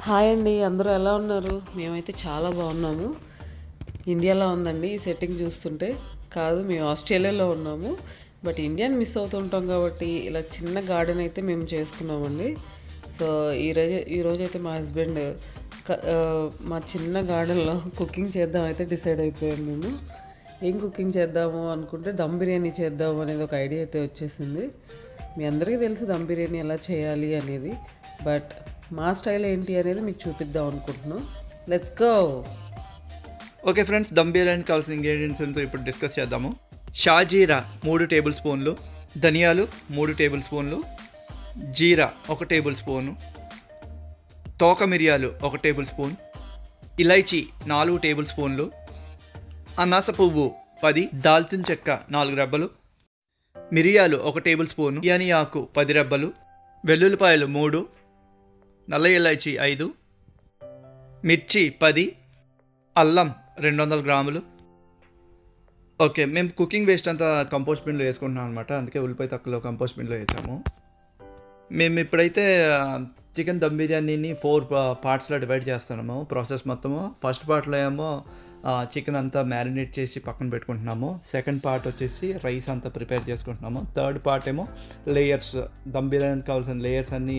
Hi అండి అందరూ ఎలా ఉన్నారు మేమైతే చాలా బాగున్నాము ఇండియాలో ఉందండి ఈ సెట్టింగ్ చూస్తుంటే కాదు మేము ఆస్ట్రేలియాలో ఉన్నాము బట్ ఇండియాని మిస్ అవుతుంటాం కాబట్టి ఇలా చిన్న గార్డెన్ అయితే మేము చేసుకున్నామండి సో ఈరోజు ఈరోజు అయితే మా హస్బెండ్ క- ఆ, మా చిన్న గార్డెన్లో కుకింగ్ చేద్దాం అయితే డిసైడ్ అయిపోయాం మేము ఏం కుకింగ్ చేద్దాము అనుకుంటే దమ్ బిర్యానీ చేద్దాము అనేది ఒక ఐడియా అయితే వచ్చేసింది మీ అందరికీ తెలుసు దమ్ బిర్యానీ ఎలా చేయాలి అనేది బట్ మా స్టైల్ ఏంటి అనేది మీకు చూపిద్దాం అనుకుంటున్నాం let's go okay friends dum బిర్యానీకి కావాల్సిన ఇంగ్రీడియంట్స్ ఎంతో ఇప్పుడు డిస్కస్ చేద్దాము షాజీరా మూడు టేబుల్ స్పూన్లు ధనియాలు మూడు టేబుల్ స్పూన్లు జీరా ఒక టేబుల్ స్పూను తోక మిరియాలు ఒక టేబుల్ స్పూన్ ఇలైచి నాలుగు టేబుల్ స్పూన్లు అనాస పువ్వు పది దాల్చిన చెక్క నాలుగు రెబ్బలు మిరియాలు ఒక టేబుల్ స్పూన్ బిర్యానీ ఆకు పది రెబ్బలు వెల్లుల్లిపాయలు మూడు నల్ల ఇలాచి ఐదు మిర్చి పది అల్లం రెండు వందల గ్రాములు ఓకే మేము కుకింగ్ వేస్ట్ అంతా కంపోస్ట్ బిన్లో వేసుకుంటున్నాం అనమాట అందుకే ఉల్లిపాయ తక్కువలో కంపోస్ట్ బిన్లో వేసాము మేము ఇప్పుడైతే చికెన్ దమ్ బిర్యానీని ఫోర్ పార్ట్స్లో డివైడ్ చేస్తున్నాము ప్రాసెస్ మొత్తము ఫస్ట్ పార్ట్లో ఏమో చికెన్ అంతా మ్యారినేట్ చేసి పక్కన పెట్టుకుంటున్నాము సెకండ్ పార్ట్ వచ్చేసి రైస్ అంతా ప్రిపేర్ చేసుకుంటున్నాము థర్డ్ పార్ట్ ఏమో లేయర్స్ దమ్ బిర్యానీకి కావాల్సిన లేయర్స్ అన్నీ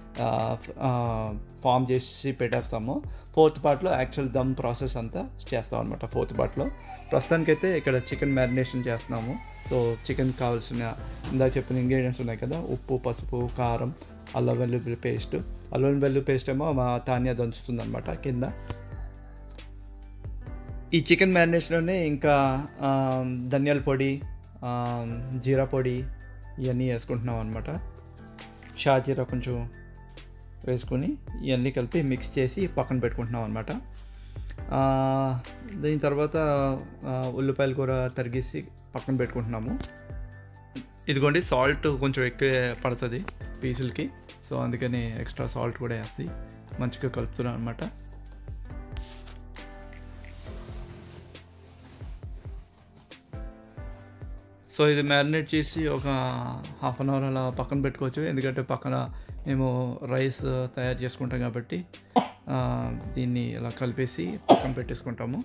ఫామ్ చేసి పెట్టేస్తాము ఫోర్త్ పార్ట్లో యాక్చువల్ దమ్ ప్రాసెస్ అంతా చేస్తాం అనమాట ఫోర్త్ పార్ట్లో ప్రస్తుతానికైతే ఇక్కడ చికెన్ మ్యారినేషన్ చేస్తున్నాము సో చికెన్ కావాల్సిన ఇందాక చెప్పిన ఇంగ్రీడియంట్స్ ఉన్నాయి కదా ఉప్పు పసుపు కారం అల్లం వెల్లుల్లి పేస్ట్ అల్లం వెల్లుల్లి పేస్ట్ ఏమో మా తాన్య దంచుతుంది అనమాట కింద ఈ చికెన్ మ్యారినేషన్లోనే ఇంకా ఆ, ధనియాల పొడి ఆ, జీరా పొడి ఇవన్నీ వేసుకుంటున్నాం అనమాట షాజీరా కొంచెం వేసుకొని ఇవన్నీ కలిపి మిక్స్ చేసి పక్కన పెట్టుకుంటున్నాం అనమాట దీని తర్వాత ఆ, ఉల్లిపాయలు కూర తరిగేసి పక్కన పెట్టుకుంటున్నాము ఇదిగోండి సాల్ట్ కొంచెం ఎక్కువ పడుతుంది పీసులకి సో అందుకని ఎక్స్ట్రా సాల్ట్ కూడా వేస్తాయి మంచిగా కలుపుతున్నాం అనమాట సో ఇది మ్యారినేట్ చేసి ఒక హాఫ్ అన్ అవర్ అలా పక్కన పెట్టుకోవచ్చు ఎందుకంటే పక్కన మేము రైస్ తయారు చేసుకుంటాం కాబట్టి ఆ, దీన్ని ఇలా కలిపేసి పక్కన పెట్టేసుకుంటాము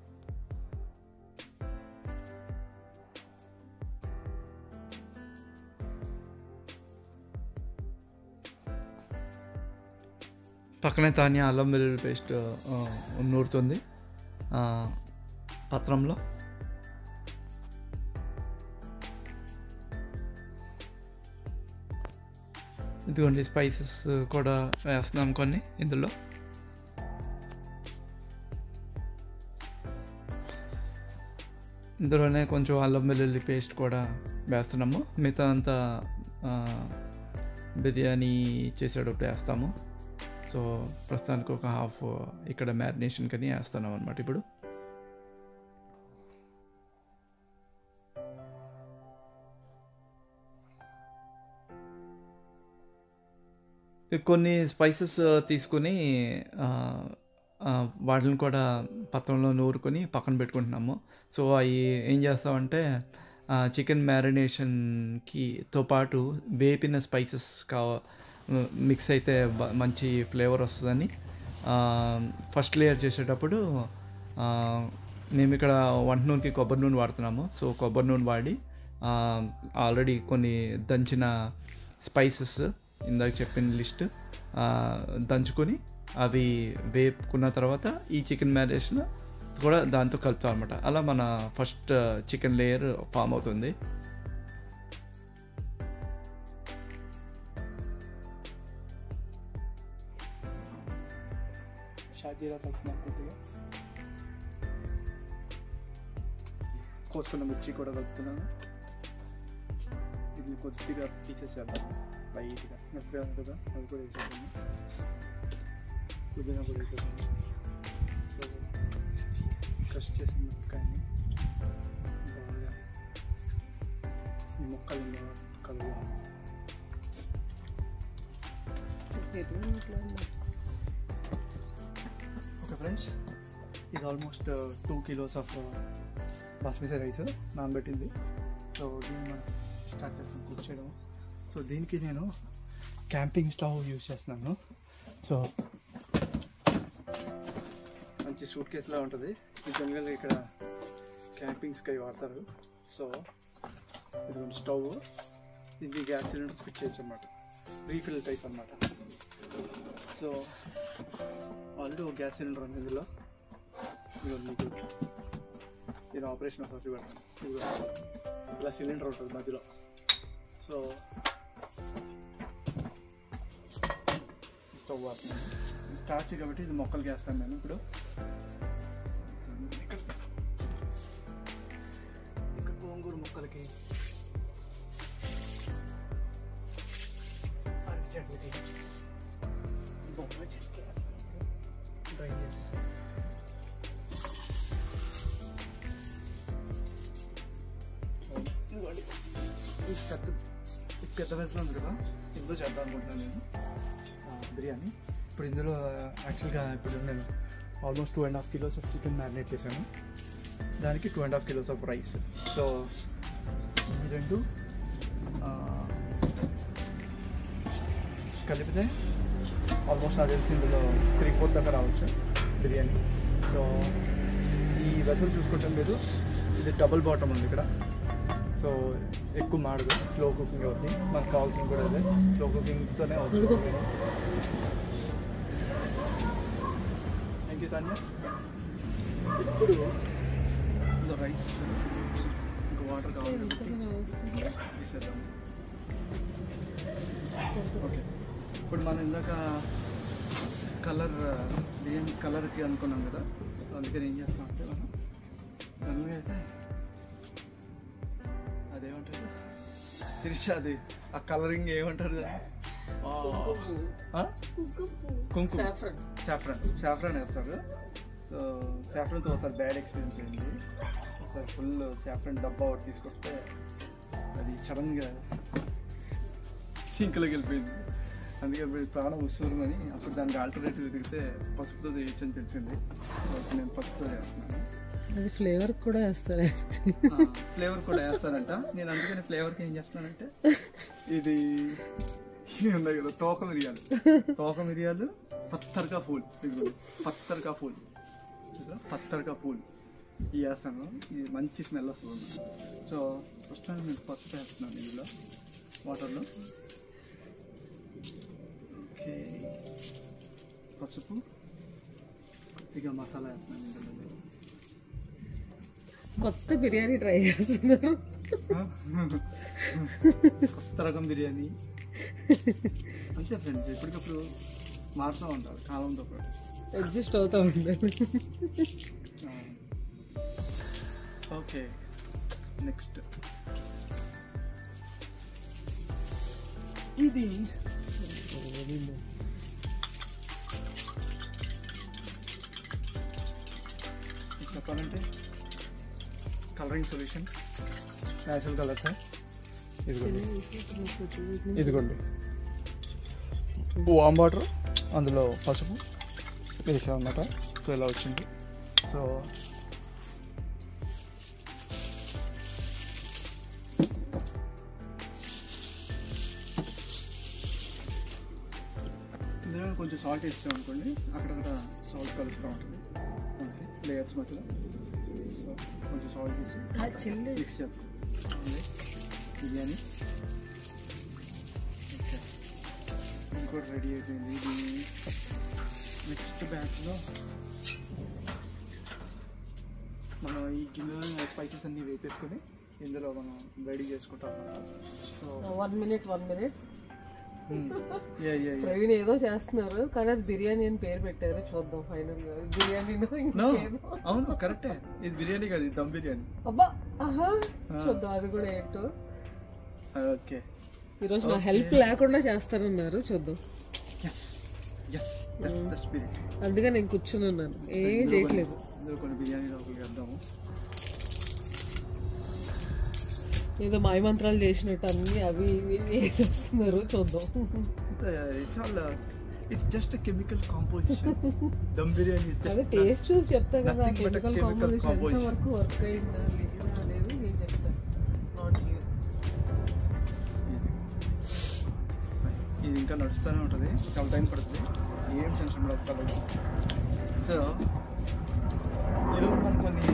పక్కనే తాన్య అల్లం వెల్లుల్లి పేస్ట్ ఆ, నూరుతుంది ఆ, పత్రంలో ఇదిగోండి స్పైసెస్ కూడా వేస్తున్నాం కొన్ని ఇందులో ఇందులోనే కొంచెం అల్లం వెల్లుల్లి పేస్ట్ కూడా వేస్తున్నాము మిగతా అంతా ఆ, బిర్యానీ చేసేటప్పుడు వేస్తాము సో ప్రస్తుతానికి ఒక హాఫ్ ఇక్కడ మ్యారినేషన్ కని వేస్తున్నాం అనమాట ఇప్పుడు కొన్ని స్పైసెస్ తీసుకుని ఆ, ఆ, వాటిని కూడా పత్రంలో నూరుకొని పక్కన పెట్టుకుంటున్నాము సో అవి ఏం చేస్తామంటే చికెన్ మ్యారినేషన్కి తో పాటు వేపిన స్పైసెస్ కావ మిక్స్ అయితే బ- మంచి ఫ్లేవర్ వస్తుందని ఫస్ట్ లేయర్ చేసేటప్పుడు ఆ, మేము ఇక్కడ వంట నూనెకి కొబ్బరి నూనె వాడుతున్నాము సో కొబ్బరి నూనె వాడి ఆల్రెడీ కొన్ని దంచిన స్పైసెస్ ఇందాక చెప్పిన లిస్ట్ దంచుకొని అవి వేపుకున్న తర్వాత ఈ చికెన్ మ్యారినేషన్ కూడా దాంతో కలుపుతాం అనమాట అలా మన ఫస్ట్ చికెన్ లేయర్ ఫామ్ అవుతుంది షాజీరా కలుపుతున్నాం కొద్దిగా కోసుకున్న మిర్చి కూడా కలుపుతున్నాను ఇది కొద్దిగా పీసెస్ చేద్దాం లైట్గా మెత్తగా ఉంది కదా అది కూడా వేసేద్దాము పుదీనా కూడా వేసేద్దాము సో క్రష్ చేసిన మిరపకాయని బాగా ఈ ముక్కలు కలుగుదాం ఓకే ఫ్రెండ్స్ ఇది almost two kilos of basmati rice నానబెట్టింది సో దీన్ని మనం స్టార్ట్ చేస్తాం కుక్ చేయడం సో దీనికి నేను క్యాంపింగ్ స్టవ్ యూజ్ చేస్తున్నాను సో మంచి సూట్ కేసులా ఉంటుంది ఇది జనరల్గా ఇక్కడ క్యాంపింగ్స్కి అవి వాడతారు సో ఇది స్టవ్ ఇది గ్యాస్ సిలిండర్ ఫిట్ చేయొచ్చు అనమాట రీఫిల్ టైప్ అనమాట సో ఆల్రెడీ ఒక గ్యాస్ సిలిండర్ ఉంది ఇందులో ఇదిగో మీకు నేను ఆపరేషన్ ఒకసారి చూపెడతాను ఇదిగో ఇలా సిలిండర్ ఉంటుంది మధ్యలో సో స్టవ్ వాడుతున్నాను స్టార్చ్ కాబట్టి ఇది మొక్కలు వేస్తాను నేను ఇప్పుడు ఇక్కడ ఇక్కడ గోంగూర మొక్కలకి అరటి చెట్లకి బొమ్మ చెట్లు డ్రై చేసేసాను ఇదిగోండి ఈ పెద్ద ఈ పెద్ద వయసులో ఉంది కదా ఇందులో చేద్దాం అనుకుంటున్నాను నేను ఆ, బిర్యానీ ఇప్పుడు ఇందులో యాక్చువల్గా ఇప్పుడు నేను almost two and half kilos of chicken marinate చేశాను దానికి two and half kilos of rice so ఈ రెండు ఆ, కలిపితే ఆల్మోస్ట్ నాకు తెలిసి ఇందులో త్రీ ఫోర్త్ దాకా రావచ్చు బిర్యానీ సో ఈ వెసల్ చూసుకుంటే మీరు ఇది డబుల్ బాటమ్ ఉంది ఇక్కడ సో ఎక్కువ మాడదు స్లో కుకింగ్ అవుతుంది మనకు కావాల్సింది కూడా అదే స్లో కుకింగ్తోనే అవుతుంది థ్యాంక్ యూ తాన్య ఇప్పుడు ఇందులో రైస్ ఇంకా వాటర్ కావాలి కాబట్టి వేసేద్దాం ఓకే ఇప్పుడు మనం ఇందాక కలర్ బియ్యం కలర్కి అనుకున్నాం కదా సో అందుకని ఏం చేస్తాం అంటే మనం కనుక అయితే అదేమంటారు తిరిచి అది ఆ కలరింగ్ ఏమంటారు దాన్ని? ఆ? కుంకుమ సాఫ్రన్ సాఫ్రాన్ సాఫ్రాన్ వేస్తారు సో సాఫ్రాన్తో ఒకసారి బ్యాడ్ ఎక్స్పీరియన్స్ అయింది ఒకసారి ఫుల్ సాఫ్రాన్ డబ్బా ఒకటి తీసుకొస్తే అది సడన్గా సింక్లోకి వెళ్ళిపోయింది అందుకే ఇప్పుడు ప్రాణం ఉసూరుమని అప్పుడు దానికి ఆల్టర్నేటివ్ వెతికితే పసుపుతో చేయొచ్చు అని తెలిసింది సో ఇప్పుడు నేను పసుపుతో చేస్తున్నాను అది ఫ్లేవర్ కూడా వేస్తారు ఫ్లేవర్ కూడా వేస్తానంట నేను అందుకని ఫ్లేవర్కి ఏం చేస్తానంటే ఇది ఇది ఉన్నాయి కదా తోక మిరియాలు తోక మిరియాలు పత్తర్కా ఫూల్ ఇదిగో పత్తర్కా ఫూల్ చూసారా పత్తర్కా ఫూల్ ఇవి వేస్తాను ఇది మంచి స్మెల్ వస్తుంది సో ప్రస్తుతానికి నేను పసుపు వేస్తున్నాను ఇందులో వాటర్లో ఓకే పసుపు కొద్దిగా మసాలా వేస్తున్నాను ఇందులో కొత్త బిర్యానీ ట్రై చేస్తున్నారు కొత్త రకం బిర్యానీ అంతే ఫ్రెండ్స్ ఎప్పటికప్పుడు మారుతూ ఉంటారు కాలంతో పాటు అడ్జస్ట్ అవుతూ ఉంటారు ఓకే నెక్స్ట్ ఇది ఇది చెప్పాలంటే కలరింగ్ సొల్యూషన్ న్యాచురల్ కలర్స్ ఇదిగోండి ఇదిగోండి వామ్ వాటర్ అందులో పసుపు వేసాం అనమాట సో ఇలా వచ్చింది సో ఇందులో కొంచెం సాల్ట్ వేస్తాం అనుకోండి అక్కడక్కడ సాల్ట్ కలుస్తూ ఉంటుంది మనకి లేయర్స్ మధ్యలో సో కొంచెం సాల్ట్ వేసి చెల్లి మిక్స్ చేద్దాం ఉంది. బిర్యానీ ఓకే ఇంకోటి రెడీ అయిపోయింది ఇది నెక్స్ట్ బ్యాచ్లో మనం ఈ గిన్నెలో స్పైసెస్ అన్నీ వేపేసుకొని ఇందులో మనం రెడీ చేసుకుంటాం అన్నమాట so one minute one minute yeah yeah Praveen ఏదో చేస్తున్నారు కానీ అది బిర్యానీ అని పేరు పెట్టారు చూద్దాం ఫైనల్ గా బిర్యానీ నో అవును కరెక్టే ఇది బిర్యానీ కాదు ఇది దమ్ బిర్యానీ అబ్బా ఆహా చూద్దాం అది కూడా ఏంటో ఓకే ఈరోజు నా హెల్ప్ లేకుండా చేస్తారన్నారు చూద్దాం ఎస్ ఎస్ ద స్పిరిట్ అందుకే నేను కూర్చుని ఉన్నాను ఏం చేయట్లేదు ఇందులో కొన్ని బిర్యానీ లోపలికి వేద్దాము ఏదో మాయమంత్రాలు చేసినట్టు అన్ని అవి ఇవి వేసేస్తున్నారు చూద్దాం it's all it's just chemical composition dum biryani అదే టేస్ట్ చూసి చెప్తా కదా Nothing but a chemical chemical composition ఎంత composition. వరకు వర్క్ అయిందా లేదా అనేది నేను చెప్తాను నాట్ యూ ఇది ఇంకా నడుస్తూనే ఉంటుంది చాలా టైం పడుతుంది ఏం టెన్షన్ పడక్కర్లేదు సో కొన్ని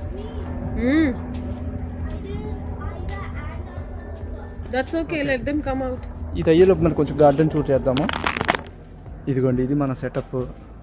that's okay let them come out ఇది అయ్యేలోపు మనం కొంచెం గార్డెన్ టూర్ చేద్దాము ఇదిగోండి ఇది మన సెటప్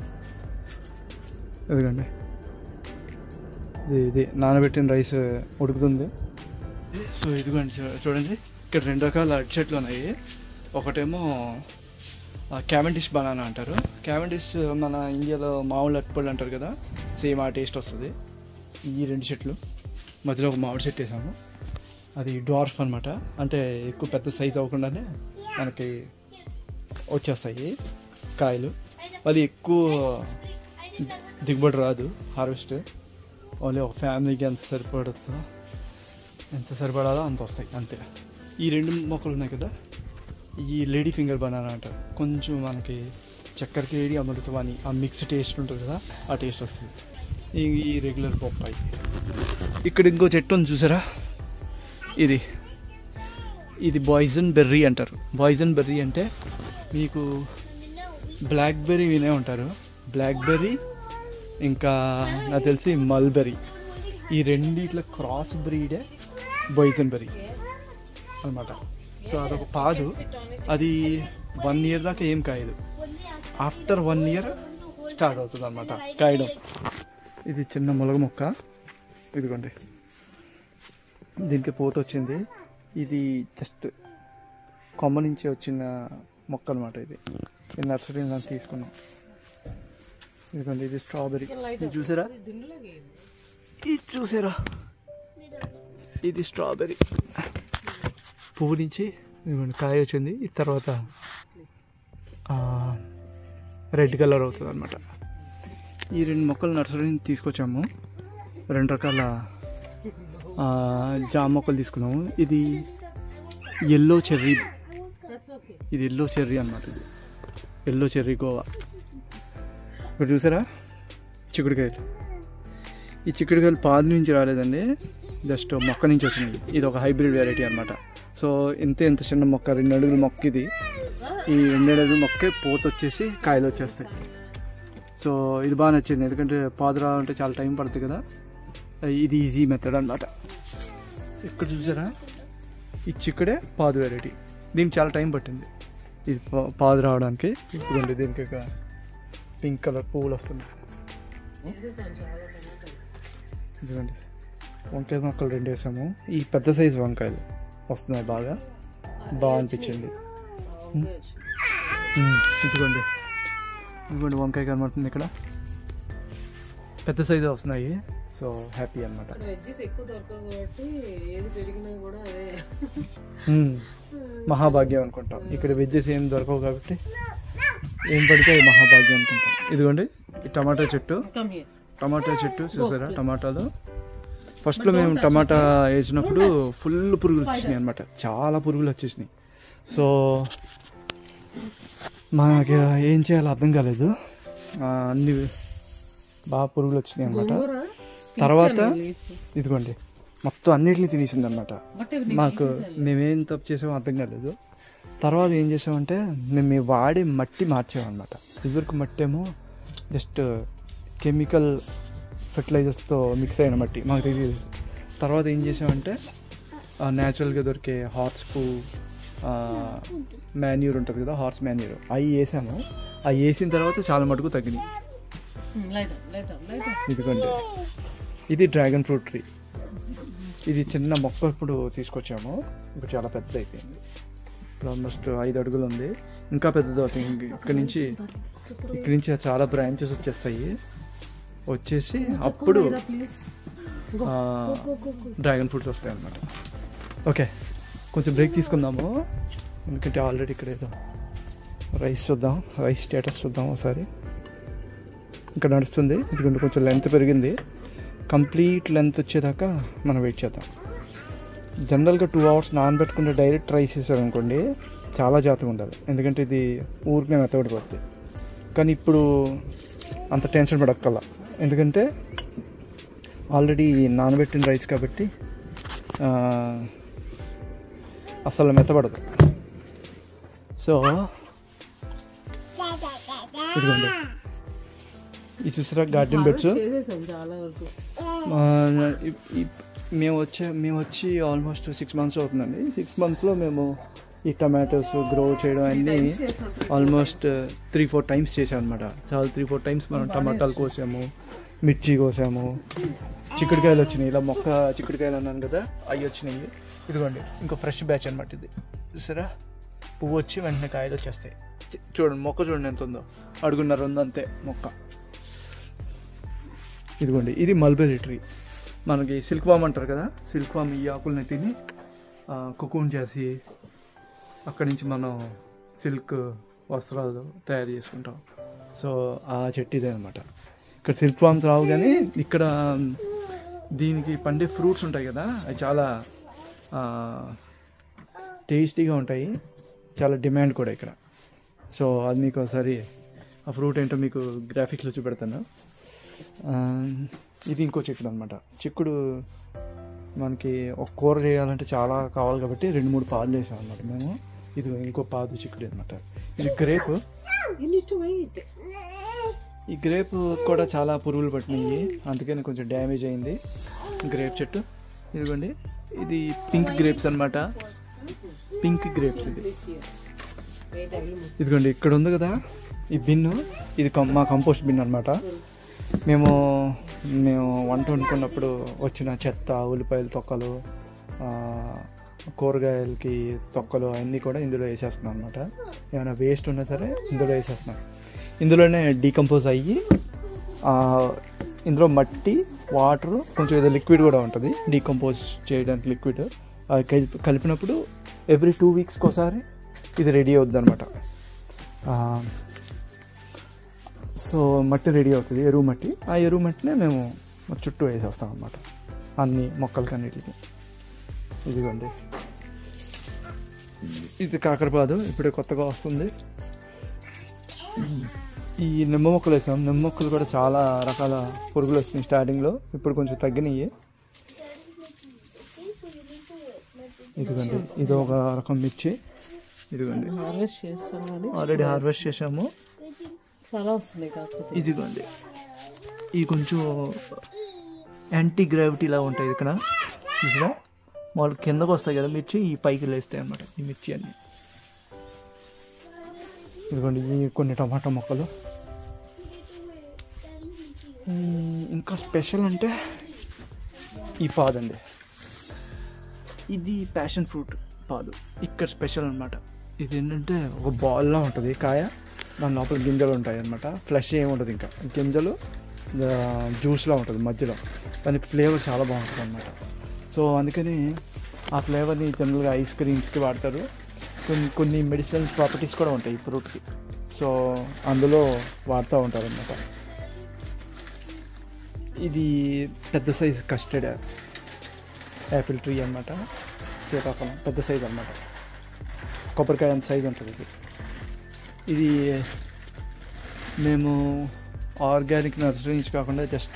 ఇదిగోండి ఇది ఇది నానబెట్టిన రైస్ ఉడుకుతుంది సో ఇదిగోండి చూ- చూడండి ఇక్కడ రెండు రకాల అరటి చెట్లు ఉన్నాయి ఒకటేమో క్యావెండిష్ బనానా అంటారు క్యావెండిష్ మన ఇండియాలో మామూలు అట్టుపళ్ళు అంటారు కదా సేమ్ ఆ టేస్ట్ వస్తుంది ఈ రెండు చెట్లు మధ్యలో ఒక మామిడి చెట్టు వేసాము అది డ్వార్ఫ్ అనమాట అంటే ఎక్కువ పెద్ద సైజ్ అవ్వకుండానే మనకి వచ్చేస్తాయి కాయలు అది ఎక్కువ దిగుబడి రాదు హార్వెస్ట్ ఓన్లీ ఒక ఫ్యామిలీకి ఎంత సరిపడచ్చు ఎంత సరిపడాలో అంత వస్తాయి అంతే ఈ రెండు మొక్కలు ఉన్నాయి కదా ఈ లేడీ ఫింగర్ బనానా అంటారు కొంచెం మనకి చక్కెర కేడి అమృతం అని ఆ మిక్స్ టేస్ట్ ఉంటుంది కదా ఆ టేస్ట్ వస్తుంది ఈ ఈ రెగ్యులర్ బొప్పాయి ఇక్కడ ఇంకో చెట్టు ఉంది చూసారా ఇది ఇది బాయిజన్ బెర్రీ అంటారు బాయిజన్ బెర్రీ అంటే మీకు బ్లాక్బెర్రీ వినే ఉంటారు బ్లాక్బెర్రీ ఇంకా నాకు తెలిసి మల్బెర్రీ ఈ రెండిట్ల క్రాస్ బ్రీడే బాయిజన్ బెర్రీ అనమాట సో అదొక పాదు అది వన్ ఇయర్ దాకా ఏం కాయదు ఆఫ్టర్ వన్ ఇయర్ స్టార్ట్ అవుతుంది అనమాట కాయడం ఇది చిన్న ములగ మొక్క ఇదిగోండి దీనికి పోత వచ్చింది ఇది జస్ట్ కొమ్మ నుంచి వచ్చిన మొక్క అనమాట ఇది ఈ నర్సరీ నుంచి తీసుకున్నాం ఇదిగోండి ఇది స్ట్రాబెరీ ఇది చూసారా ఇది చూసారా ఇది స్ట్రాబెరీ పువ్వు నుంచి ఇదిగోండి కాయ వచ్చింది ఇది తర్వాత రెడ్ కలర్ అవుతుంది అనమాట ఈ రెండు మొక్కలు నర్సరీ నుంచి తీసుకొచ్చాము రెండు రకాల ఆ, జామ మొక్కలు తీసుకున్నాము ఇది ఎల్లో చెర్రీ ఇది ఎల్లో చెర్రీ అన్నమాట ఇది ఎల్లో చెర్రీ గోవా ఇక్కడ చూసారా చిక్కుడుకాయలు ఈ చిక్కుడుకాయలు పాదు నుంచి రాలేదండి జస్ట్ మొక్క నుంచి వచ్చినాయి ఇది ఒక హైబ్రిడ్ వెరైటీ అనమాట సో ఇంత ఇంత చిన్న మొక్క రెండు అడుగుల మొక్క ఇది ఈ రెండు అడుగుల మొక్కే పూత వచ్చేసి కాయలు వచ్చేస్తాయి సో ఇది బాగా నచ్చింది ఎందుకంటే పాదు రావాలంటే చాలా టైం పడుతుంది కదా ఇది ఈజీ మెథడ్ అనమాట ఇక్కడ చూసారా ఈ చిక్కుడే పాదు వెరైటీ దీనికి చాలా టైం పట్టింది ఇది పా- పాదు రావడానికి ఇదిగోండి దీనికి ఒక పింక్ కలర్ పువ్వులు వస్తున్నాయి ఇదిగోండి వంకాయ మొక్కలు రెండు వేసాము ఈ పెద్ద సైజు వంకాయలు వస్తున్నాయి బాగా బాగా అనిపించింది ఉమ్. ఉమ్, ఇదిగోండి ఇదిగోండి వంకాయ కనబడుతుంది ఇక్కడ పెద్ద సైజు వస్తున్నాయి సో హ్యాపీ అనమాట వెజ్జెస్ ఎక్కువ దొరకవు కాబట్టి ఏది పెరిగినా కూడా అదే మహాభాగ్యం అనుకుంటాం ఇక్కడ వెజ్జెస్ ఏం దొరకవు కాబట్టి ఏం పడితే అది మహాభాగ్యం అనుకుంటాం ఇదిగోండి ఈ టమాటా చెట్టు కమ్ హియర్ టమాటా చెట్టు చూసారా టమాటాలు ఫస్ట్లో మేము టమాటా వేసినప్పుడు ఫుల్ పురుగులు వచ్చేసినాయి అనమాట చాలా పురుగులు వచ్చేసినాయి సో మాకు ఏం చేయాలో అర్థం కాలేదు ఆ, అన్ని బాగా పురుగులు వచ్చినాయి అనమాట తర్వాత ఇదిగోండి మొత్తం అన్నిటిని తినేసింది అనమాట బట్ మాకు మేమేం తప్పు చేసామో అర్థం కాలేదు తర్వాత ఏం చేసామంటే మేము ఈ వాడే మట్టి మార్చామన్నమాట ఇదివరకు మట్టి ఏమో జస్ట్ కెమికల్ ఫెర్టిలైజర్స్తో మిక్స్ అయిన మట్టి మాకు తెలియదు తర్వాత ఏం చేసామంటే న్యాచురల్గా దొరికే హార్స్ పూ మాన్యూర్ ఉంటుంది కదా హార్స్ మాన్యూర్ అవి వేసాము అవి వేసిన తర్వాత చాలా మటుకు తగ్గినాయి లైట్ లైట్ లైట్ ఇదిగోండి ఇది డ్రాగన్ ఫ్రూట్ ట్రీ ఇది చిన్న మొక్క ఇప్పుడు తీసుకొచ్చాము ఇప్పుడు చాలా పెద్దది అయిపోయింది ఇప్పుడు ఆల్మోస్ట్ ఐదు అడుగులు ఉంది ఇంకా పెద్దది అవుతుంది ఇంక- ఇక్కడ నుంచి ఇక్కడ నుంచి చాలా బ్రాంచెస్ వచ్చేస్తాయి వచ్చేసి అప్పుడు డ్రాగన్ ఫ్రూట్స్ వస్తాయి అన్నమాట ఓకే కొంచెం బ్రేక్ తీసుకుందాము ఎందుకంటే ఆల్రెడీ ఇక్కడ ఏదో రైస్ చూద్దాం రైస్ స్టేటస్ చూద్దాం ఒకసారి ఇంకా నడుస్తుంది ఎందుకంటే కొంచెం లెంత్ పెరిగింది కంప్లీట్ లెంత్ వచ్చేదాకా మనం వెయిట్ చేద్దాం జనరల్గా టూ అవర్స్ నానబెట్టుకుంటే డైరెక్ట్ రైస్ వేసారనుకోండి చాలా జాగ్రత్తగా ఉండాలి ఎందుకంటే ఇది ఊరికే మెత్తబడిపోతుంది కానీ ఇప్పుడు అంత టెన్షన్ పడక్కల ఎందుకంటే ఆల్రెడీ నానబెట్టిన రైస్ కాబట్టి ఆ, అసలు మెత్తబడదు సో ఇదిగోండి ఇది చూసారా గార్డెన్ బెడ్స్ చేసేసాం చాలా వరకు ఆ, ఇప్- ఇప్- మేము వచ్చే మేము వచ్చి ఆల్మోస్ట్ సిక్స్ మంత్స్ అవుతుందండి సిక్స్ మంత్స్లో మేము ఈ టమాటోస్ గ్రో చేయడం అన్నీ ఆల్మోస్ట్ త్రీ ఫోర్ టైమ్స్ చేసాం అనమాట చాలా త్రీ ఫోర్ టైమ్స్ మనం టమాటాలు కోసాము మిర్చి కోసాము చిక్కుడుకాయలు వచ్చినాయి ఇలా మొక్క చిక్కుడుకాయలు అన్నాను కదా అవి వచ్చినాయి ఇదిగోండి ఇంకో ఫ్రెష్ బ్యాచ్ అనమాట ఇది చూసారా పువ్వు వచ్చి వెంటనే కాయలు వచ్చేస్తాయి చి- చూడండి మొక్క చూడండి ఎంత ఉందో అడుగున్నర ఉంది అంతే మొక్క ఇదిగోండి ఇది మల్బెరీ ట్రీ మనకి సిల్క్ వామ్ అంటారు కదా సిల్క్ వామ్ ఈ ఆకుల్ని తిని కుకూన్ చేసి అక్కడి నుంచి మనం సిల్క్ వస్త్రాలు తయారు చేసుకుంటాం సో ఆ చెట్టు ఇదే అనమాట ఇక్కడ సిల్క్ వామ్స్ రావు కానీ ఇక్కడ దీనికి పండే ఫ్రూట్స్ ఉంటాయి కదా అవి చాలా టేస్టీగా ఉంటాయి చాలా డిమాండ్ కూడా ఇక్కడ సో అది మీకు ఒకసారి ఆ ఫ్రూట్ ఏంటో మీకు గ్రాఫిక్స్లో చూపెడతాను ఆ, ఇది ఇంకో చిక్కుడు అనమాట చిక్కుడు మనకి ఒక కూర చేయాలంటే చాలా కావాలి కాబట్టి రెండు మూడు పాదులు వేసాం అనమాట మేము ఇది ఇంకో పాదు చిక్కుడు అనమాట ఇది grape You need to wait. ఈ గ్రేప్ కూడా చాలా పురుగులు పట్టినాయి అందుకని కొంచెం డ్యామేజ్ అయింది గ్రేప్ చెట్టు ఇదిగోండి ఇది పింక్ గ్రేప్స్ అన్నమాట పింక్ గ్రేప్స్ ఇది Wait, I will move. ఇదిగోండి ఇక్కడ ఉంది కదా ఈ బిన్ను ఇది కం- మా కంపోస్ట్ బిన్ అనమాట మేము మేము వంట వండుకున్నప్పుడు వచ్చిన చెత్త ఉల్లిపాయల తొక్కలు ఆ, కూరగాయలకి తొక్కలు అన్నీ కూడా ఇందులో వేసేస్తున్నాం అనమాట ఏమైనా వేస్ట్ ఉన్నా సరే ఇందులో వేసేస్తున్నాం ఇందులోనే డీకంపోజ్ అయ్యి ఆ, ఇందులో మట్టి వాటర్ కొంచెం ఏదో లిక్విడ్ కూడా ఉంటుంది డీకంపోజ్ చేయడానికి లిక్విడ్ అది కలిపి కలిపినప్పుడు ఎవ్రీ టూ వీక్స్కి ఒకసారి ఇది రెడీ అవుద్ది అనమాట సో మట్టి రెడీ అవుతుంది ఎరువు మట్టి ఆ ఎరువు మట్టినే మేము చుట్టూ వేసేస్తాం అనమాట అన్ని మొక్కలకి అన్నిటికి ఇదిగోండి ఇది కాకరపాదు ఇప్పుడే కొత్తగా వస్తుంది ఈ నిమ్మ మొక్కలు వేసాం నిమ్మ మొక్కలు కూడా చాలా రకాల పురుగులు వచ్చినాయి స్టార్టింగ్లో ఇప్పుడు కొంచెం తగ్గినాయి ఇదిగోండి ఇది ఒక రకం మిర్చి ఇదిగోండి హార్వెస్ట్ చేస్తాం కానీ ఆల్రెడీ హార్వెస్ట్ చేసాము చాలా వస్తున్నాయి కాకపోతే ఇదిగోండి ఇది కొంచెం యాంటీ గ్రావిటీ లా ఉంటాయి ఇక్కడ చూసారా వాళ్ళు కిందకు వస్తాయి కదా మిర్చి ఈ పైకి లేస్తాయి అన్నమాట ఈ మిర్చి అన్ని ఇదిగోండి ఇవి కొన్ని టమాటా మొక్కలు ఉమ్, ఇంకా స్పెషల్ అంటే ఈ పాదండి ఇది ప్యాషన్ ఫ్రూట్ పాదు ఇక్కడ స్పెషల్ అన్నమాట ఇది ఏంటంటే ఒక బాల్లా ఉంటుంది కాయ దాని లోపల గింజలు ఉంటాయి అనమాట ఫ్లెష్ ఏమి ఉండదు ఇంకా గింజలు జ్యూస్లా ఉంటుంది మధ్యలో దాని ఫ్లేవర్ చాలా బాగుంటుంది అనమాట సో అందుకని ఆ ఫ్లేవర్ని జనరల్గా ఐస్ క్రీమ్స్కి వాడతారు కొన్ని కొన్ని మెడిసినల్ ప్రాపర్టీస్ కూడా ఉంటాయి ఈ ఫ్రూట్కి సో అందులో వాడుతూ ఉంటారు అనమాట ఇది పెద్ద సైజ్ కస్టర్డ్ యాపిల్ ట్రీ అనమాట సీతాఫలం పెద్ద సైజ్ అనమాట కొబ్బరికాయ అంత సైజ్ ఉంటుంది ఇది ఇది మేము ఆర్గానిక్ నర్సరీ నుంచి కాకుండా జస్ట్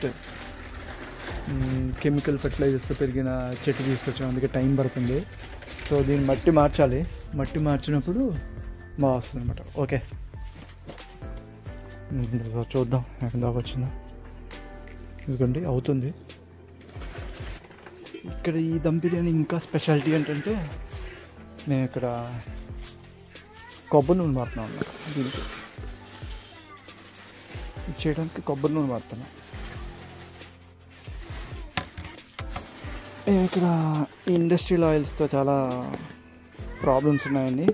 కెమికల్ ఫెర్టిలైజర్స్తో పెరిగిన చెట్టు తీసుకొచ్చాం అందుకే టైం పడుతుంది సో దీన్ని మట్టి మార్చాలి మట్టి మార్చినప్పుడు బాగా వస్తుంది అనమాట ఓకే సో చూద్దాం ఎక్కడ దాకా వచ్చిందో ఎందుకండి అవుతుంది ఇక్కడ ఈ దమ్ బిర్యానీ ఇంకా స్పెషాలిటీ ఏంటంటే మేము ఇక్కడ కొబ్బరి నూనె వాడుతున్నాం అన్నమాట దీనికి ఇది చేయడానికి కొబ్బరి నూనె వాడుతున్నాం మేము ఇక్కడ ఇండస్ట్రియల్ ఆయిల్స్తో చాలా ప్రాబ్లమ్స్ ఉన్నాయండి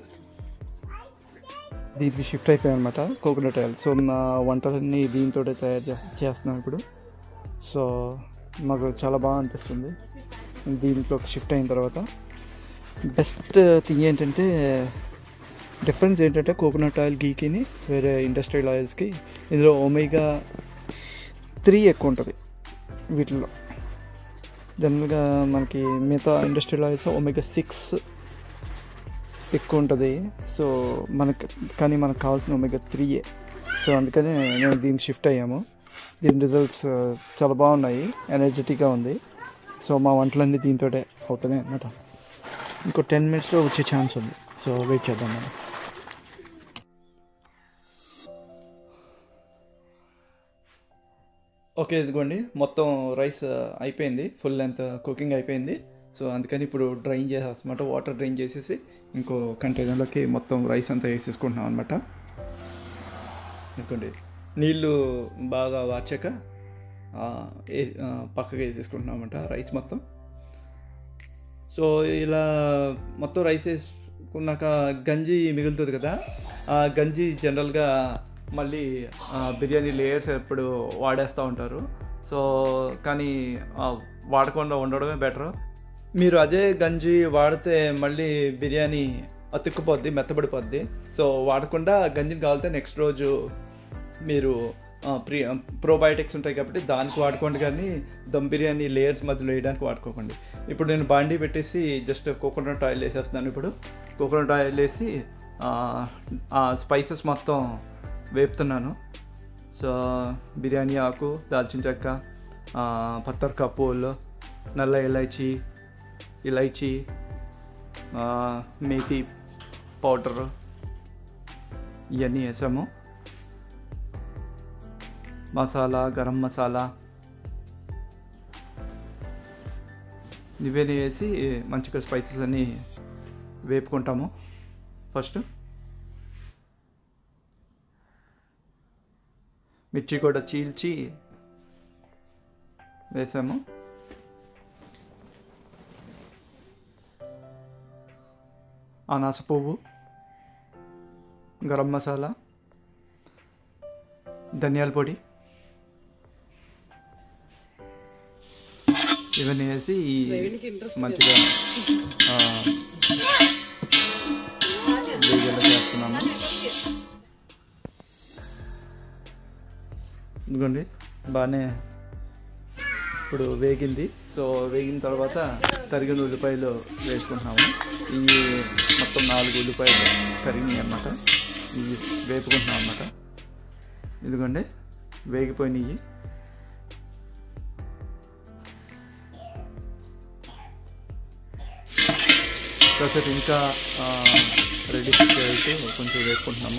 దీనికి షిఫ్ట్ అయిపోయాయి అనమాట కోకోనట్ ఆయిల్ సో మా వంటలన్నీ దీంతో తయారు చే- చేస్తున్నాం ఇప్పుడు సో మాకు చాలా బాగా అనిపిస్తుంది దీంట్లోకి షిఫ్ట్ అయిన తర్వాత బెస్ట్ థింగ్ ఏంటంటే డిఫరెన్స్ ఏంటంటే కోకోనట్ ఆయిల్ గీకిని వేరే ఇండస్ట్రియల్ ఆయిల్స్కి ఇందులో ఒమేగా త్రీ ఎక్కువ ఉంటుంది వీటిల్లో జనరల్గా మనకి మిగతా ఇండస్ట్రియల్ ఆయిల్స్ ఒమేగా సిక్స్ ఎక్కువ ఉంటుంది సో మనకి కానీ మనకు కావాల్సిన ఒమేగా త్రీయే సో అందుకనే మేము దీనికి షిఫ్ట్ అయ్యాము దీని రిజల్ట్స్ చాలా బాగున్నాయి ఎనర్జెటిక్గా ఉంది సో మా వంటలన్నీ దీంతో అవుతున్నాయి అన్నమాట ఇంకో టెన్ మినిట్స్లో వచ్చే ఛాన్స్ ఉంది సో వెయిట్ చేద్దాం మనం ఓకే ఇదిగోండి మొత్తం రైస్ అయిపోయింది ఫుల్ లెంత్ కుకింగ్ అయిపోయింది సో అందుకని ఇప్పుడు డ్రైన్ చేసేస్తామాట వాటర్ డ్రైన్ చేసేసి ఇంకో కంటైనర్లోకి మొత్తం రైస్ అంతా వేసేసుకుంటున్నాం అనమాట ఇదిగోండి నీళ్ళు బాగా వార్చాక ఆ, ఏ- ఆ, పక్కకి వేసేసుకుంటున్నాం అనమాట రైస్ మొత్తం సో ఇలా మొత్తం రైస్ వేసుకున్నాక గంజి మిగులుతుంది కదా ఆ గంజి జనరల్గా మళ్ళీ ఆ, బిర్యానీ లేయర్స్ ఎప్పుడు వాడేస్తూ ఉంటారు సో కానీ ఆ, వాడకుండా ఉండడమే బెటర్ మీరు అదే గంజి వాడితే మళ్ళీ బిర్యానీ అతుక్కుపోద్ది మెత్తబడిపోద్ది సో వాడకుండా గంజిని కావాలితే నెక్స్ట్ రోజు మీరు ఆ, ప్రీ ప్రోబయోటిక్స్ ఉంటాయి కాబట్టి దానికి వాడుకోండి కానీ దమ్ బిర్యానీ లేయర్స్ మధ్యలో వేయడానికి వాడుకోకండి ఇప్పుడు నేను బాండీ పెట్టేసి జస్ట్ కోకోనట్ ఆయిల్ వేసేస్తున్నాను ఇప్పుడు కోకోనట్ ఆయిల్ వేసి ఆ స్పైసెస్ మొత్తం వేపుతున్నాను సో బిర్యానీ ఆకు దాల్చిన చెక్క ఆ, పత్తర్ కపూల్ నల్ల ఇలైచి ఇలైచి ఆ, మేతి పౌడర్ ఇవన్నీ వేసాము మసాలా గరం మసాలా ఇవన్నీ వేసి మంచిగా స్పైసెస్ అన్నీ వేపుకుంటాము ఫస్ట్ మిర్చి కూడా చీల్చి వేసాము అనాస పువ్వు గరం మసాలా ధనియాల పొడి ఇవన్నీ వేసి ఈ ప్రవీణ్కి interest మంచిగా ఆ, వేగేలా చేస్తున్నాము ఇదిగోండి బాగానే ఇప్పుడు వేగింది సో వేగిన తర్వాత తరిగిన ఉల్లిపాయలు వేసుకుంటున్నాము ఈ మొత్తం నాలుగు ఉల్లిపాయలు కరిగినాయి అన్నమాట ఇవి వేపుకుంటున్నాం అన్నమాట ఇదిగోండి వేగిపోయినాయి కాసేపు ఇంకా రెడీ అయితే కొంచెం వేసుకుంటున్నాము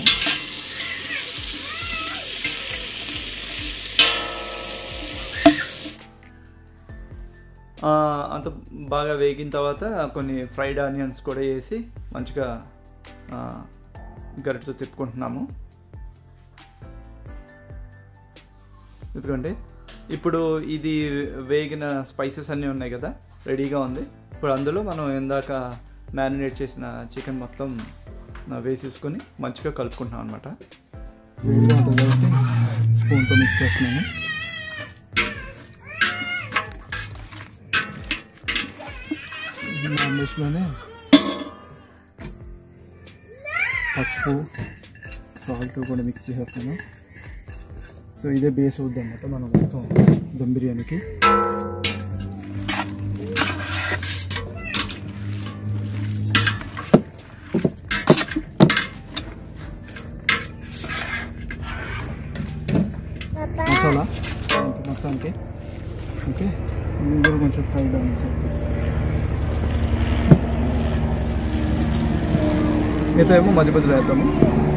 ఆ, అంత బాగా వేగిన తర్వాత కొన్ని ఫ్రైడ్ ఆనియన్స్ కూడా వేసి మంచిగా ఆ, గరిటతో తిప్పుకుంటున్నాము ఎందుకంటే ఇప్పుడు ఇది వేగిన స్పైసెస్ అన్నీ ఉన్నాయి కదా రెడీగా ఉంది ఇప్పుడు అందులో మనం ఇందాక మ్యారినేట్ చేసిన చికెన్ మొత్తం ఆ, వేసేసుకొని మంచిగా కలుపుకుంటున్నాం అనమాట వేడిగా ఉంటుంది కాబట్టి స్పూన్తో మిక్స్ చేస్తున్నాను నాన్ వెజ్లోనే పసుపు సాల్ట్ కూడా మిక్స్ చేస్తున్నాను సో ఇదే బేస్ అవుద్ది అనమాట మనం మొత్తం దమ్ బిర్యానీకి మసాలా ఇంక మొత్తానికి ఓకే ఇది కూడా కొంచెం ఫ్రై డౌన్ మిగతా ఏమో మధ్య మధ్యలో వేద్దాము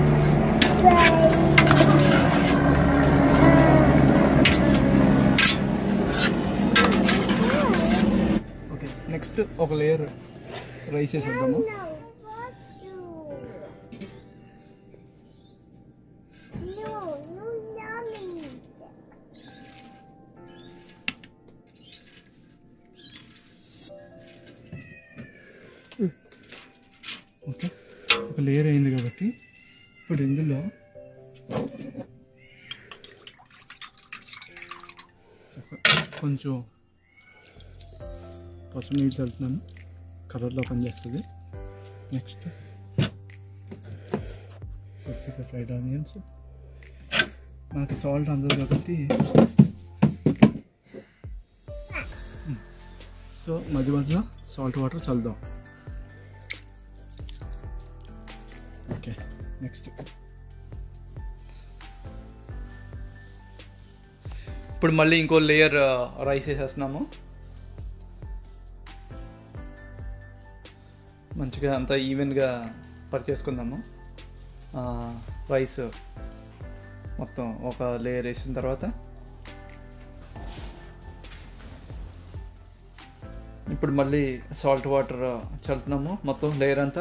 ఓకే నెక్స్ట్ ఒక లేయర్ రైస్ వేసేద్దాము ఓకే ఒక లేయర్ అయింది కాబట్టి ఇప్పుడు ఇందులో ఒక- కొంచెం పసుపు నీళ్ళు చల్లుతున్నాను కలర్లో పనిచేస్తుంది నెక్స్ట్ కొద్దిగా ఫ్రైడ్ ఆనియన్స్ మనకి సాల్ట్ అందదు కాబట్టి సో మధ్య మధ్యలో సాల్ట్ వాటర్ చల్లుదాం ఓకే నెక్స్ట్ ఇప్పుడు మళ్ళీ ఇంకో లేయర్ రైస్ వేసేస్తున్నాము మంచిగా అంతా ఈవెన్గా పరిచేసుకుందాము రైస్ మొత్తం ఒక లేయర్ వేసిన తర్వాత ఇప్పుడు మళ్ళీ సాల్ట్ వాటర్ చల్లుతున్నాము మొత్తం లేయర్ అంతా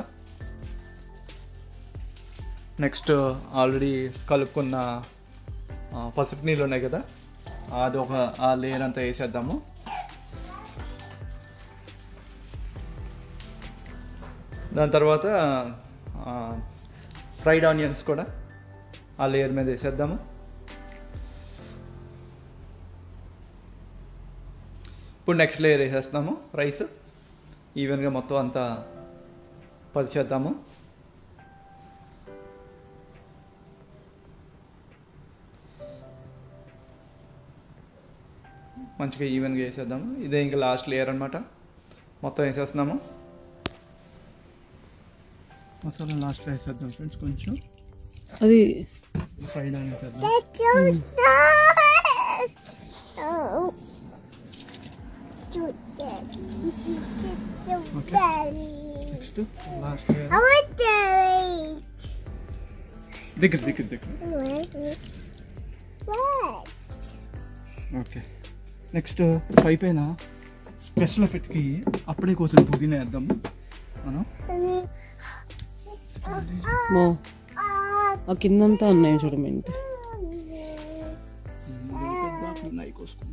నెక్స్ట్ ఆల్రెడీ కలుపుకున్న ఆ, పసుపు నీళ్ళు ఉన్నాయి కదా అది ఒక ఆ లేయర్ అంతా వేసేద్దాము దాని తర్వాత ఫ్రైడ్ ఆనియన్స్ కూడా ఆ లేయర్ మీద వేసేద్దాము ఇప్పుడు నెక్స్ట్ లేయర్ వేసేస్తాము రైస్ ఈవెన్గా మొత్తం అంతా పరిచేద్దాము మంచిగా ఈవెన్గా వేసేద్దాము ఇదే ఇంకా లాస్ట్ లేయర్ అనమాట మొత్తం వేసేస్తున్నాము మసాలా లాస్ట్లో వేసేద్దాం ఫ్రెండ్స్ కొంచెం అది ఫ్రైడ్ ఆనియన్స్ వేద్దాం నెక్స్ట్ లాస్ట్ లేయర్ దగ్గర దగ్గర దగ్గర ఓకే నెక్స్ట్ పై పైన స్పెషల్ ఎఫెక్ట్కి అప్పుడే కోసం పుదీనా వేద్దాము మనం మో ఆ కిందంతా ఉన్నాయి చూడమేంటి నై కోసుకున్నాం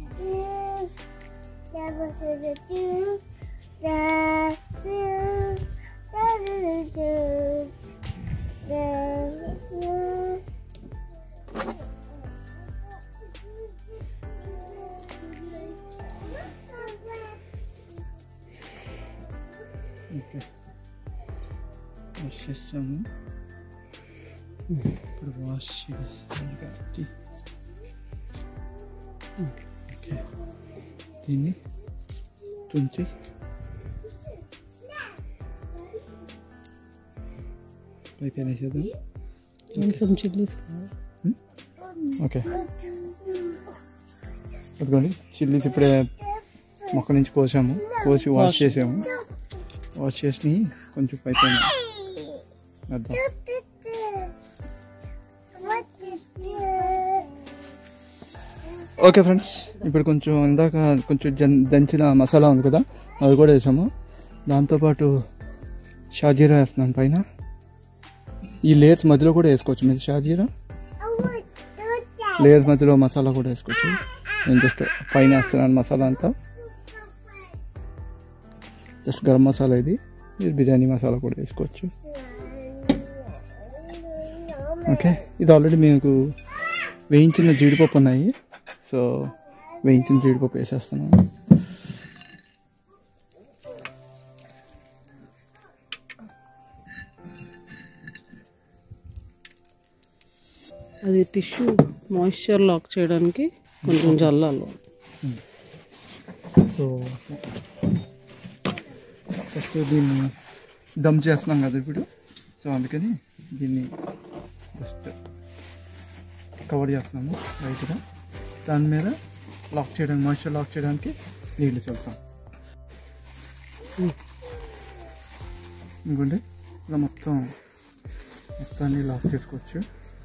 ఓకే వాష్ చేస్తాము ఇప్పుడు వాష్ చేస్తాము కాబట్టి ఓకే దీన్ని తుంచి పైకి వేసేద్దాం కొంచెం చిల్లీస్ ఓకే అదిగోండి చిల్లీస్ ఇప్పుడే మొక్క నుంచి కోసాము కోసి వాష్ చేసాము వాష్ చేసి కొంచెం పైకి వేద్దాం ఓకే ఫ్రెండ్స్ ఇప్పుడు కొంచెం ఇందాక కొంచెం జన్ దంచిన మసాలా ఉంది కదా అది కూడా వేసాము దాంతోపాటు షాజీరా వేస్తున్నాను పైన ఈ లేయర్స్ మధ్యలో కూడా వేసుకోవచ్చు మీరు షాజీరా లేయర్స్ మధ్యలో మసాలా కూడా వేసుకోవచ్చు నేను జస్ట్ పైన వేస్తున్నాను మసాలా అంతా జస్ట్ గరం మసాలా ఇది మీరు బిర్యానీ మసాలా కూడా వేసుకోవచ్చు ఓకే ఇది ఆల్రెడీ మీకు వేయించిన జీడిపప్పు ఉన్నాయి సో వేయించిన జీడిపప్పు వేసేస్తున్నాను అది టిష్యూ మాయిశ్చర్ లాక్ చేయడానికి కొంచెం జల్లాలి సో ఫస్ట్ దీన్ని దమ్ చేస్తున్నాం కదా ఇప్పుడు సో అందుకని దీన్ని జస్ట్ కవర్ చేస్తున్నాము రైట్గా దాని మీద లాక్ చేయడానికి మాయిశ్చర్ లాక్ చేయడానికి నీళ్ళు చల్లుతాం ఇంకోండి ఇలా మొత్తం మొత్తాన్ని లాక్ చేసుకోవచ్చు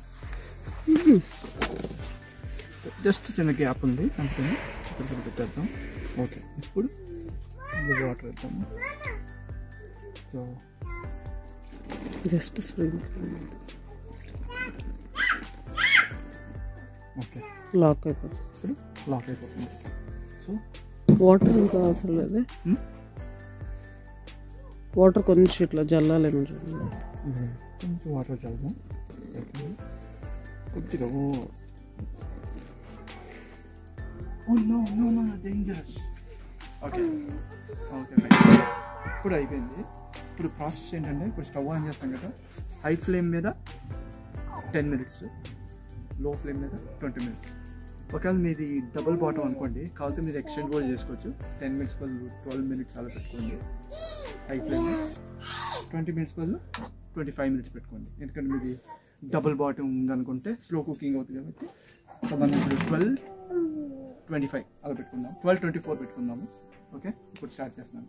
జస్ట్ చిన్న గ్యాప్ ఉంది అందుకని ఇక్కడ పెట్టేద్దాం ఓకే ఇప్పుడు వాటర్ వేద్దాము so just spring okay lock అయిపోతుంది ఇప్పుడు లాక్ అయిపోతుంది సో వాటర్ ఇంకా అవసరం లేదే Hmm? వాటర్ కొంచెం ఇట్లా జల్లాలేమో చూడండి కొంచెం వాటర్ చల్దాం కొద్దిగా oh oh no no no dangerous okay okay ఇప్పుడు అయిపోయింది ఇప్పుడు ప్రాసెస్ ఏంటంటే ఇప్పుడు స్టవ్ ఆన్ చేస్తాం కదా హై ఫ్లేమ్ మీద టెన్ మినిట్స్ లో ఫ్లేమ్ మీద ట్వంటీ మినిట్స్ ఒకవేళ మీది డబుల్ బాటం అనుకోండి కాకపోతే మీరు ఎక్స్టెండ్ కూడా చేసుకోవచ్చు టెన్ మినిట్స్ బదులు ట్వెల్వ్ మినిట్స్ అలా పెట్టుకోండి హై ఫ్లేమ్ ట్వంటీ మినిట్స్ బదులు ట్వంటీ ఫైవ్ మినిట్స్ పెట్టుకోండి ఎందుకంటే మీది డబుల్ బాటం ఉందనుకుంటే స్లో కుకింగ్ అవుతుంది కాబట్టి సో మనం ఇప్పుడు ట్వెల్వ్ ట్వంటీ ఫైవ్ అలా పెట్టుకుందాం ట్వెల్వ్ ట్వంటీ ఫోర్ పెట్టుకుందాము ఓకే ఇప్పుడు స్టార్ట్ చేస్తున్నాను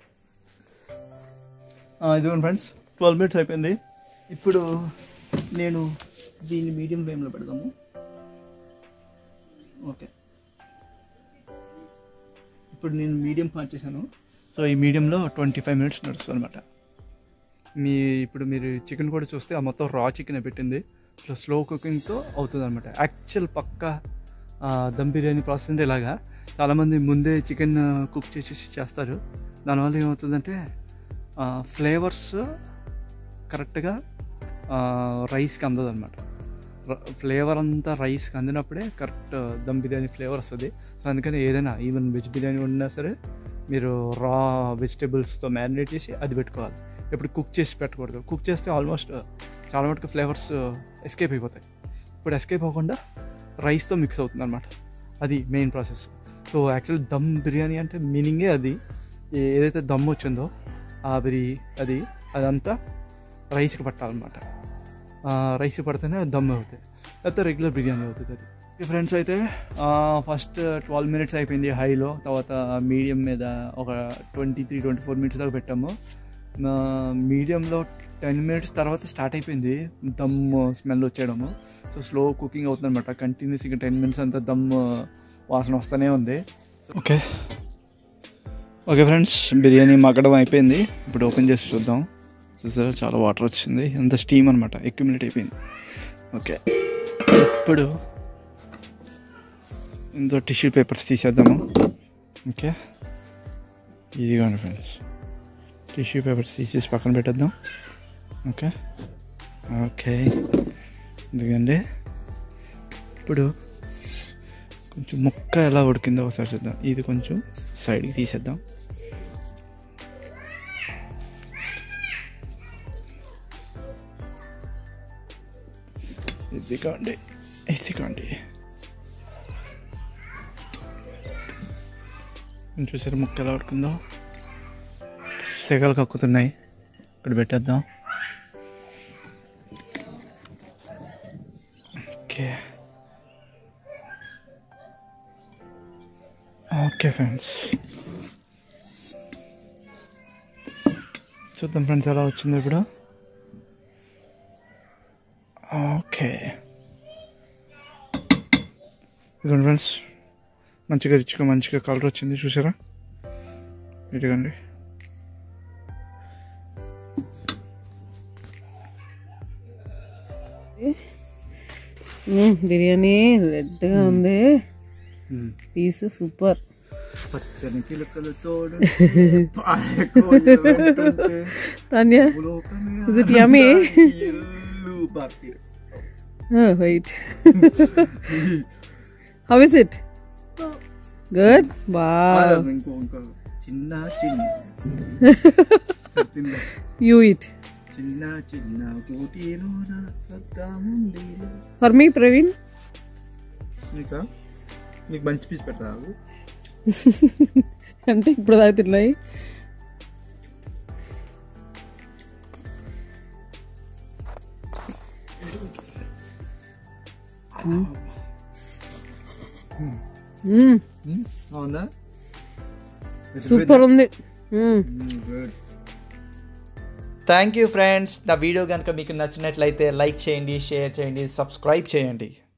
ఇదిగోండి ఫ్రెండ్స్ ట్వెల్వ్ మినిట్స్ అయిపోయింది ఇప్పుడు నేను దీన్ని మీడియం ఫ్లేమ్లో పెడదాము ఓకే ఇప్పుడు నేను మీడియం పాన్ చేశాను సో ఈ మీడియంలో ట్వంటీ ఫైవ్ మినిట్స్ నడుస్తుంది అనమాట మీ ఇప్పుడు మీరు చికెన్ కూడా చూస్తే ఆ మొత్తం రా చికెన్ పెట్టింది ఇట్లా స్లో కుకింగ్తో అవుతుంది అనమాట యాక్చువల్ పక్క దమ్ బిర్యానీ ప్రాసెస్ అంటే ఇలాగా చాలామంది ముందే చికెన్ కుక్ చేసేసి చేస్తారు దానివల్ల ఏమవుతుందంటే ఫ్లేవర్స్ కరెక్ట్గా రైస్కి అందదు అనమాట ఫ్లేవర్ అంతా రైస్కి అందినప్పుడే కరెక్ట్ దమ్ బిర్యానీ ఫ్లేవర్ వస్తుంది సో అందుకని ఏదైనా ఈవెన్ వెజ్ బిర్యానీ వండినా సరే మీరు రా వెజిటేబుల్స్తో మ్యారినేట్ చేసి అది పెట్టుకోవాలి ఇప్పుడు కుక్ చేసి పెట్టకూడదు కుక్ చేస్తే ఆల్మోస్ట్ చాలా మటుకు ఫ్లేవర్స్ ఎస్కేప్ అయిపోతాయి ఇప్పుడు ఎస్కేప్ అవ్వకుండా రైస్తో మిక్స్ అవుతుంది అనమాట అది main process so actual dum biryani అంటే మీనింగే అది ఏ- ఏదైతే దమ్ వచ్చిందో ఆ బిరి అది అదంతా రైస్కి పట్టాలన్నమాట రైస్కి పడితేనే దమ్ అవుతాయి లేకపోతే రెగ్యులర్ బిర్యానీ అవుతుంది అది ఈ ఫ్రెండ్స్ అయితే ఫస్ట్ ట్వెల్వ్ మినిట్స్ అయిపోయింది హైలో తర్వాత మీడియం మీద ఒక twenty three twenty four minutes దాకా పెట్టాము మీడియంలో టెన్ మినిట్స్ తర్వాత స్టార్ట్ అయిపోయింది దమ్ స్మెల్ వచ్చేయడము సో స్లో కుకింగ్ అవుతుంది అనమాట కంటిన్యూస్ ఇంకా టెన్ మినిట్స్ అంతా దమ్ వాసన వస్తూనే ఉంది ఓకే ఓకే ఫ్రెండ్స్ బిర్యానీ మగ్గడం అయిపోయింది ఇప్పుడు ఓపెన్ చేసి చూద్దాం చూసారా చాలా వాటర్ వచ్చింది అంత స్టీమ్ అనమాట ఎక్యుమిలేట్ అయిపోయింది ఓకే ఇప్పుడు ఇందులో టిష్యూ పేపర్స్ తీసేద్దాము ఓకే ఇదిగోండి ఫ్రెండ్స్ టిష్యూ పేపర్స్ తీసేసి పక్కన పెట్టేద్దాం ఓకే ఓకే ఎందుకండి ఇప్పుడు కొంచెం ముక్క ఎలా ఉడికిందో ఒకసారి చూద్దాం ఇది కొంచెం సైడ్కి తీసేద్దాం ఇదిగోండి ఇదిగోండి చూసారు ముక్క ఎలా ఉడికిందో సెగలు కక్కుతున్నాయి ఇక్కడ పెట్టేద్దాం ఓకే ఓకే ఫ్రెండ్స్ చూద్దాం ఫ్రెండ్స్ ఎలా వచ్చింది ఇప్పుడు ఓకే ఇదిగోండి ఫ్రెండ్స్ మంచిగా రిచ్గా మంచిగా కలర్ వచ్చింది చూసారా ఇదిగోండి మ్మ్, బిర్యానీ రెడ్గా ఉంది పీస్ సూపర్ పచ్చని చిలుకలు తోడు Tanya Is it yummy? Wait how is it good బా ఇంకో ఇంకో చిన్న చిన్న యూ ఇట్ చిన్న చిన్న కోటిలోన సద్దాముంది ఫర్ మీ ప్రవీణ్ నీకా నీకు మంచి పీస్ పెడతా అంటే ఇప్పుడు దాకా తిన్నాయి అవునా సూపర్ ఉంది మ్మ్. థ్యాంక్ యూ ఫ్రెండ్స్ నా వీడియో కనుక మీకు నచ్చినట్లయితే లైక్ చేయండి షేర్ చేయండి సబ్స్క్రైబ్ చేయండి